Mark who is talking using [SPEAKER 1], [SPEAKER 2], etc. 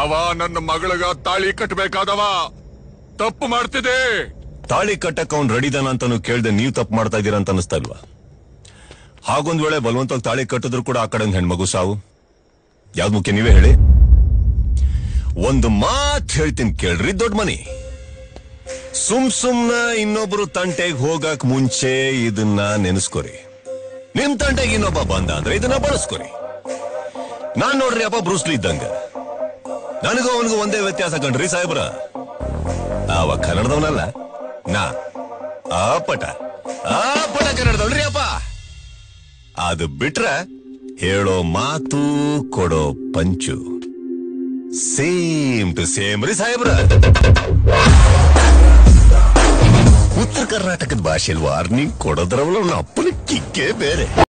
[SPEAKER 1] ಅವ ನನ್ನ ಮಗಳಿಗ ತಾಳಿ ಕಟ್ಟಬೇಕಾದವ ತಪ್ಪು ಮಾಡ್ತಿದೆ
[SPEAKER 2] ತಾಳಿ ಕಟ್ಟಕ್ ಅವ್ನ್ ರೆಡಿದಾನ ಅಂತಾನು ಕೇಳ್ದೆ ನೀವ್ ತಪ್ಪು ಮಾಡ್ತಾ ಇದೀರ ಅಂತ ಅನಿಸ್ತಾ ಇಲ್ವಾ ಹಾಗೊಂದ್ ವೇಳೆ ಬಲವಂತವಾಗಿ ತಾಳಿ ಕಟ್ಟಿದ್ರು ಕೂಡ ಆ ಕಡೆ ಹೆಣ್ಮಗು ಸಾವು ಯಾವ್ದು ಮುಖ್ಯ ನೀವೇ ಹೇಳಿ ಒಂದು ಮಾತ್ ಹೇಳ್ತೀನಿ ಕೇಳ್ರಿ ದೊಡ್ಡ ಮನಿ ಸುಮ್ ಸುಮ್ನ ಇನ್ನೊಬ್ರು ತಂಟೆಗೆ ಹೋಗಕ್ ಮುಂಚೆ ಇದನ್ನ ನೆನೆಸ್ಕೊರಿ ನಿಮ್ ತಂಟೆಗೆ ಇನ್ನೊಬ್ಬ ಬಂದ ಅಂದ್ರೆ ಇದನ್ನ ಬಳಸ್ಕೊರಿ ನಾನ್ ನೋಡ್ರಿ ಅಪ್ಪ ಬ್ರೂಸ್ಲಿ ಇದ್ದಂಗ ನನಗೂ ಅವನಿಗೂ ಒಂದೇ ವ್ಯತ್ಯಾಸ ಕಂಡ್ರಿ ಸಾಹೇಬ್ರ ಅವ ಕನ್ನಡದವನಲ್ಲ ನಾ ಆ ಪಟ ಆ ಪಟ ಕನ್ನಡದವನ್ರಿ ಅಪ್ಪ ಅದು ಬಿಟ್ರ ಹೇಳೋ ಮಾತು ಕೊಡೋ ಪಂಚು ಸೇಮ್ ಟು ಸೇಮ್ ರೀ ಸಾಹೇಬ್ರ ಉತ್ತರ ಕರ್ನಾಟಕದ ಭಾಷೆಯಲ್ಲಿ ವಾರ್ನಿಂಗ್ ಕೊಡೋದ್ರವಲ್ಲ ಅಪ್ಪನ ಕಿಕ್ಕೇ ಬೇರೆ